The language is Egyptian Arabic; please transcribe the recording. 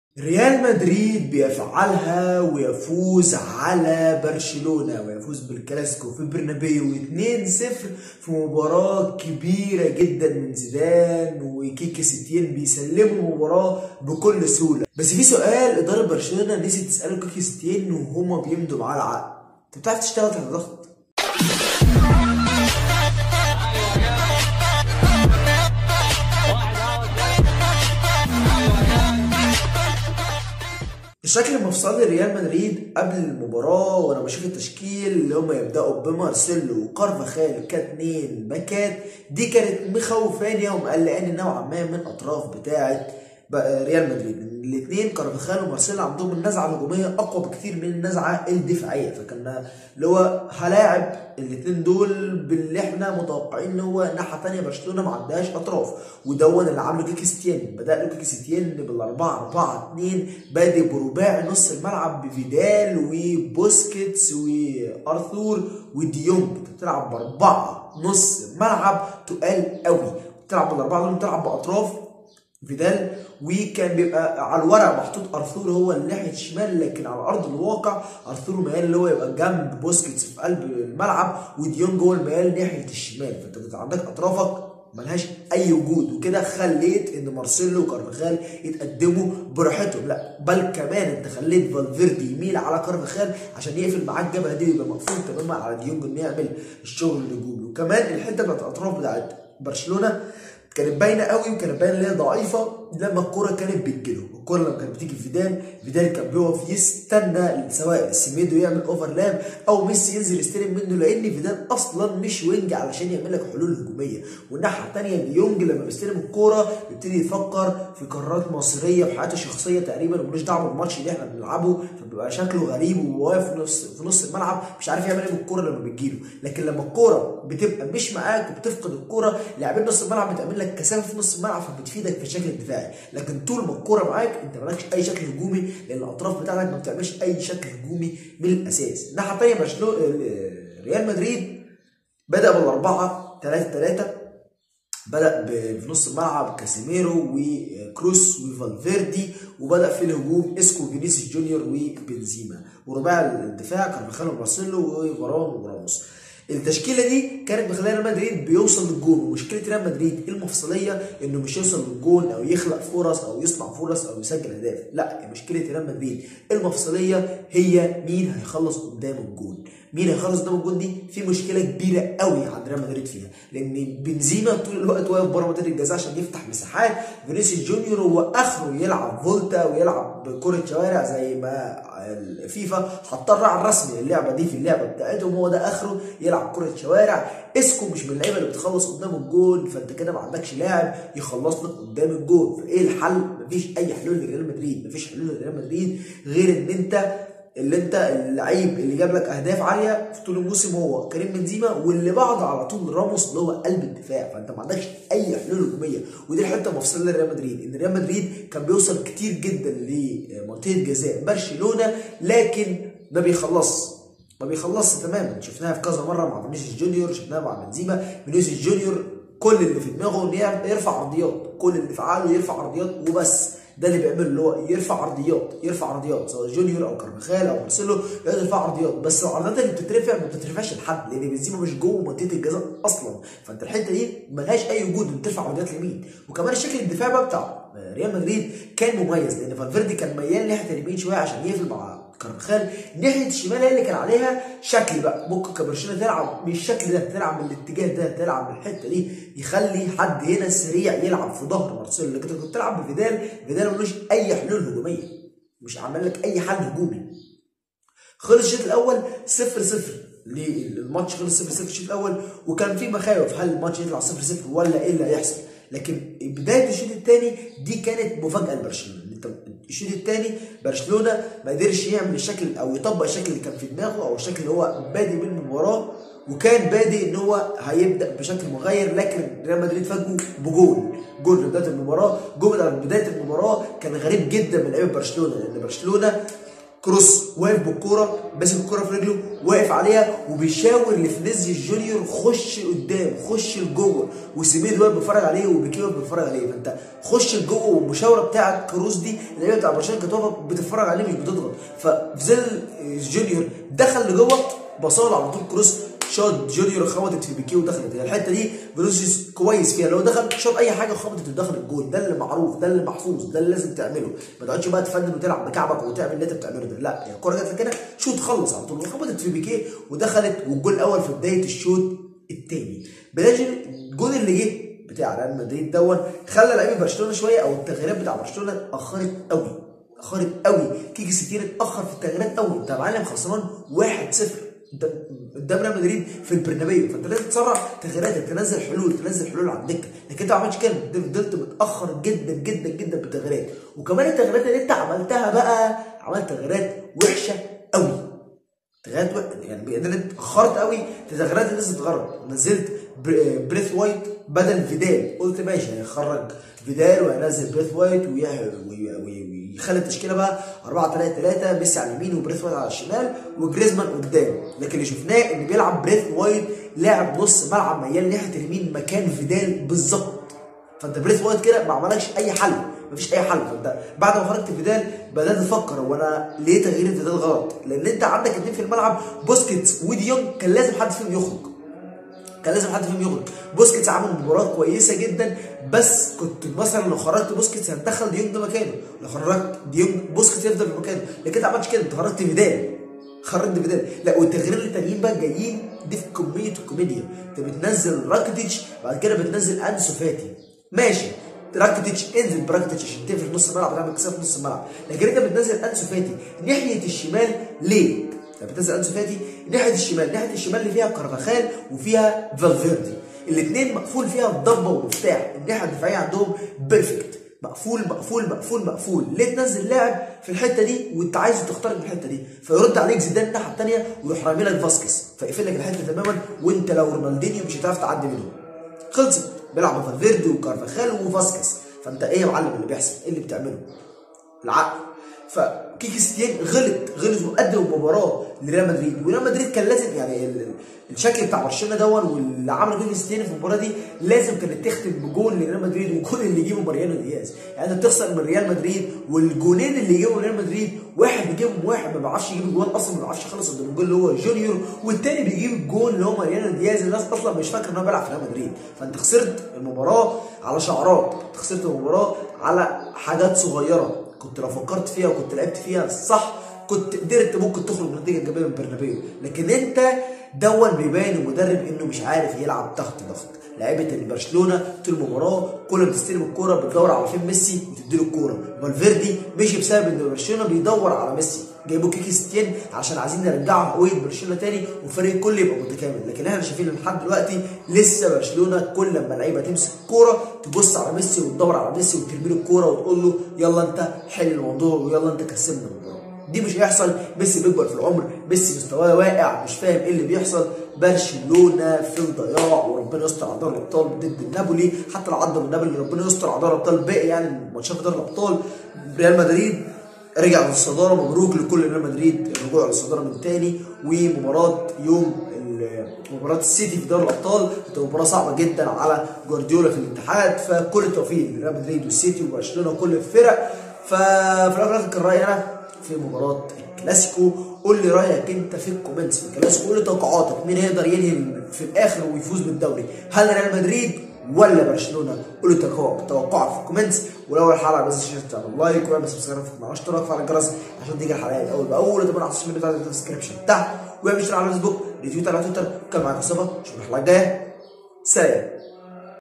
ريال مدريد بيفعلها ويفوز على برشلونة ويفوز بالكلاسيكو في برنابيو 2-0 في مباراة كبيرة جدا من زيدان وكيكي ستين بيسلموا المباراة بكل سهولة بس في سؤال إدارة برشلونة نسيت تسأله كيكي ستين وهما بيمضوا معاه العقد أنت بتعرف تشتغل تحت ضغط؟ الشكل المفصل لريال مدريد قبل المباراة وانا بشوف التشكيل اللي هم يبدأوا بمارسيلو وكارفاخال كاتنين باكات دي كانت مخوفاني ومقلقاني نوعا ما من اطراف بتاعة ريال مدريد الاثنين كارفاخال ومارسيلو عندهم النزعه الهجوميه اقوى بكتير من النزعه الدفاعيه فكان اللي هو هلاعب الاثنين دول باللي احنا متوقعين ان هو الناحيه الثانيه برشلونه ما عندهاش اطراف ودون اللي عامله كيكي ستيان بدا له كيكي ستيان بالاربعه 4 2 بادئ برباعي نص الملعب بفيدال وبوسكيتس وارثور وديونج بتلعب باربعه نص ملعب تقال قوي بتلعب بالاربعه دول بتلعب باطراف فيدال وكان بيبقى على الورق محطوط ارثور هو الناحيه الشمال لكن على ارض الواقع ارثور ميال اللي هو يبقى جنب بوسكيتس في قلب الملعب وديونج هو الميال ناحيه الشمال فانت عندك اطرافك ملهاش اي وجود وكده خليت ان مارسيلو وكارفاخال يتقدموا براحتهم لا بل كمان انت خليت فالفيردي يميل على كارفاخال عشان يقفل معاك الجبهه دي ويبقى مقفول تماما على ديونج انه يعمل الشغل الهجومي وكمان الحته بتاعت الاطراف بتاعت برشلونه كانت باينه قوي وكانت باينه ان هي ضعيفه لما الكوره كانت بتجيله الكوره لما كانت بتيجي في فيدال فيدال كان بيقف يستنى سواء سيميدو يعمل اوفرلاب او ميسي ينزل يستلم منه لان فيدال اصلا مش وينج علشان يعمل لك حلول هجوميه والناحيه الثانيه ديونج لما بيستلم الكوره بيبتدي يفكر في قرارات مصيريه في حياته الشخصيه تقريبا وملوش دعوه بالماتش اللي احنا بنلعبه فبيبقى شكله غريب وواقف في نص في نص الملعب مش عارف يعمل ايه بالكوره لما بتجيله لكن لما الكوره بتبقى مش معاك وبتفقد الكوره لاعبين نص الملعب بتعمل لك كثافه في نص الملعب فبتفيدك في الشكل الدفاعي لكن طول ما الكوره معاك انت مالكش اي شكل هجومي لان الاطراف بتاعتك ما بتعملش اي شكل هجومي من الاساس الناحيه الثانيه برشلونه ريال مدريد بدا بالاربعه 3 3 بدا في نص الملعب كاسيميرو وكروس وفالفيردي وبدا في الهجوم اسكو فينيسيوس جونيور وبنزيما ورباعي الدفاع كارفاخال ومارسيلو وفاران وراموس التشكيله دي كانت مخليه ريال مدريد بيوصل للجون ومشكله ريال مدريد المفصليه انه مش يوصل للجون او يخلق فرص او يصنع فرص او يسجل اهداف لا مشكله ريال مدريد المفصليه هي مين هيخلص قدام الجون مين هيخلص قدام الجون دي في مشكله كبيره قوي عند ريال مدريد فيها لان بنزيما طول الوقت واقف بره منطقه الجزاء عشان يفتح مساحات فينيسيوس جونيور هو اخره يلعب فولتا ويلعب كره شوارع زي ما الفيفا حط الراعي الرسمي للعبه دي في اللعبه بتاعتهم هو ده اخره يلعب كره شوارع اسكو مش من اللعيبه اللي بتخلص قدام الجول فانت كده ما عندكش لاعب يخلص لك قدام الجول فايه الحل؟ مفيش اي حلول لريال مدريد مفيش حلول لريال مدريد غير ان انت اللي انت اللعيب اللي جاب لك اهداف عاليه في طول الموسم هو كريم بنزيما واللي بعده على طول راموس اللي هو قلب الدفاع فانت ما عندكش اي حلول هجوميه ودي الحته المفصله لريال مدريد ان ريال مدريد كان بيوصل كتير جدا لمنطقه جزاء برشلونه لكن ما بيخلصش ما بيخلصش تماما شفناها في كذا مره مع فينيسيوس جونيور شفناها مع بنزيما فينيسيوس جونيور كل اللي في دماغه ان يرفع عرضيات كل اللي في عقله يرفع عرضيات وبس ده اللي بيعمله اللي هو يرفع عرضيات يرفع عرضيات سواء جونيور او كارفاخال او مارسيلو يقدر يرفع عرضيات بس العرضيات اللي بتترفع ما بتترفعش لحد لان بنزيما مش جوه منطقه الجزاء اصلا فانت الحته دي ملهاش اي وجود ان ترفع عرضيات اليمين وكمان الشكل الدفاعي بقى بتاع ريال مدريد كان مميز لان فالفيردي كان ميال ناحيه اليمين شويه عشان يقفل مع كارفاخال ناحيه الشمال هي اللي كان عليها شكل بقى ممكن كبرشلونه تلعب بالشكل ده تلعب من الاتجاه ده تلعب من الحته دي يخلي حد هنا سريع يلعب في ظهر مارسيلو لكن كنت بتلعب بفيدال فيدال ملوش اي حلول هجوميه مش عامل لك اي حل هجومي خلص الشوط الاول 0 0 الماتش خلص 0 0 الشوط الاول وكان في مخاوف هل الماتش يطلع 0 0 ولا ايه اللي هيحصل لكن بدايه الشوط الثاني دي كانت مفاجاه لبرشلونه الشوط الثاني برشلونه ما قدرش يعمل الشكل او يطبق الشكل اللي كان في دماغه او الشكل اللي هو بادئ من المباراه وكان بادئ ان هو هيبدا بشكل مغير لكن ريال مدريد فاجئه بجول جول في بدايه المباراه جول بدايه المباراه كان غريب جدا من لعيبه برشلونه لان برشلونه كروس واقف بالكوره ماسك الكوره في رجله واقف عليها وبيشاور لفينيسيوس جونيور خش قدام خش لجوه وسيميد واقف بيتفرج عليه وبيكيه واقف بيتفرج عليه فانت خش لجوه والمشاوره بتاعت كروس دي اللعيبه بتاع برشلونه كانت واقفه بتتفرج عليه مش بتضغط ففيزيل جونيور دخل لجوه بصال على طول كروس شوت جونيور خبطت في بيكيه ودخلت هي الحته دي فينيسيوس كويس فيها لو دخل شوط اي حاجه خبطت ودخل الجول ده اللي معروف ده اللي محفوظ ده اللي لازم تعمله ما تقعدش بقى تفنن وتلعب بكعبك وتعمل اللي انت بتعمله ده لا هي الكوره جت لك كده شوط خلص على طول خبطت في بيكيه ودخلت والجول الاول في بدايه الشوط الثاني بلاش الجول اللي جه بتاع ريال مدريد دون خلى لعيبه برشلونه شويه او التغييرات بتاع برشلونه اتاخرت قوي اتاخرت قوي كيكي ستير اتاخر في التغييرات قوي انت معلم خسران 1-0 قدام ريال مدريد في البرنابيو فانت لازم تسرع تغييراتك تنزل حلول تنزل حلول على الدكه لكن انت ما عملتش كده فضلت متاخر جدا جدا جدا بالتغييرات وكمان التغييرات اللي انت عملتها بقى عملت تغييرات وحشه قوي تغييرات وح- يعني انت اتاخرت قوي في تغييرات اللي لازم تتغير نزلت بر- بريث وايت بدل فيدال قلت ماشي هيخرج فيدال وهينزل بريث وايت ويه- وي- وي- ويخلي التشكيله بقى 4 3 3 ميسي على اليمين وبريث وايت على الشمال وجريزمان قدام لكن اللي شفناه ان بيلعب بريث وايت لاعب نص ملعب ميال ناحيه اليمين مكان فيدال بالظبط فانت بريث وايت كده ما عملكش اي حل مفيش اي حل فانت بعد ما خرجت فيدال بدات تفكر هو انا ليه تغيير فيدال غلط؟ لان انت عندك اتنين في الملعب بوسكيتس وديونج كان لازم حد فيهم يخرج كان لازم حد فيهم يخرج بوسكيتس عمل مباراه كويسه جدا بس كنت مثلا لو خرجت بوسكيتس هتدخل ديونج ده مكانه لو خرجت ديونج بوسكيتس يفضل في مكانه لكن انت ما عملتش كده انت خرجت فيدال خرجت فيدال لا والتغييرين التانيين بقى جايين دي في كميه الكوميديا انت بتنزل راكيتيتش بعد كده بتنزل انسو فاتي ماشي راكيتيتش انزل براكيتيتش عشان تقفل نص الملعب تعمل كساب في نص الملعب لكن انت بتنزل انسو فاتي ناحيه الشمال ليه؟ انت بتنزل انسو فاتي ناحيه الشمال ناحيه الشمال اللي فيها كارفاخال وفيها فالفيردي الاثنين مقفول فيها ضربه ومفتاح الناحيه الدفاعيه عندهم بيرفكت مقفول مقفول مقفول مقفول ليه تنزل لاعب في الحته دي وانت عايزه تخترق من الحته دي فيرد عليك زيدان الناحيه الثانيه ويروح رامي لك فاسكيز فيقفل لك الحته تماما وانت لو رونالدينيو مش هتعرف تعدي منهم خلصت بيلعب فالفيردي وكارفاخال وفاسكيز فانت ايه يا معلم اللي بيحصل ايه اللي بتعمله العقل فكيكي ستيان غلط غلط وقدم المباراه لريال مدريد وريال مدريد كان لازم يعني ال- ال- الشكل بتاع برشلونه دون واللي عمله كيكي ستيان في المباراه دي لازم كانت تختم بجول لريال مدريد والجول اللي يجيبه ماريانو دياز يعني انت بتخسر من ريال مدريد والجولين اللي يجيبهم ريال مدريد واحد بيجيبهم واحد ما بيعرفش يجيب الجول اصلا ما بيعرفش يخلص قدام الجول اللي هو جونيور والتاني بيجيب الجول اللي هو ماريانو دياز الناس اصلا مش فاكره ان هو بيلعب في ريال مدريد فانت خسرت المباراه على شعارات انت خسرت المباراه على حاجات صغيره كنت لو فكرت فيها وكنت لعبت فيها صح كنت قدرت ممكن تخرج بنتيجه ايجابيه من برنابيو لكن انت دون بيبان المدرب انه مش عارف يلعب تحت ضغط لعيبه برشلونه طول المباراه كل ما تستلم الكوره بتدور على فين ميسي وتديله الكوره فالفيردي مشي بسبب ان برشلونه بيدور على ميسي جايبوا كيكي ستين عشان عايزين نرجعوا هويه برشلونه تاني والفريق كله يبقى متكامل لكن احنا شايفين لحد دلوقتي لسه برشلونه كل لما اللعيبه تمسك الكوره تبص على ميسي وتدور على ميسي وترمي له الكوره وتقول له يلا انت حل الموضوع ويلا انت كسبنا المباراه دي مش هيحصل ميسي بيكبر في العمر ميسي مستواه واقع مش فاهم ايه اللي بيحصل برشلونه في الضياع وربنا يستر على دوري الابطال ضد النابولي حتى لو عدى من نابولي ربنا يستر على دوري الابطال باقي يعني ماتشات في دوري الابطال ريال مدريد رجع للصداره مبروك لكل ريال مدريد الرجوع للصداره من تاني ومباراه يوم ال- مباراه السيتي في دوري الابطال هتبقى مباراه صعبه جدا على جوارديولا في الاتحاد فكل التوفيق لريال مدريد والسيتي وبرشلونه وكل الفرق ففي الاول وفي الاخر كان رايي انا في مباراه الكلاسيكو قول لي رايك انت في الكومنتس في الكلاسيكو قول لي توقعاتك مين هيقدر ينهي في الاخر ويفوز بالدوري هل ريال مدريد ولا برشلونه قول لي توقع- توقعك في الكومنتس ولو اول حلقه بس مش تعمل لايك واعمل سبسكرايب مع اشتراك فعل الجرس عشان تيجي الحلقات اول باول وتابعنا على السوشيال ميديا بتاعت الديسكربشن تحت واعمل اشتراك على الفيسبوك ريتويت على تويتر كان معاك مصطفى اشوفك الحلقه الجايه سلام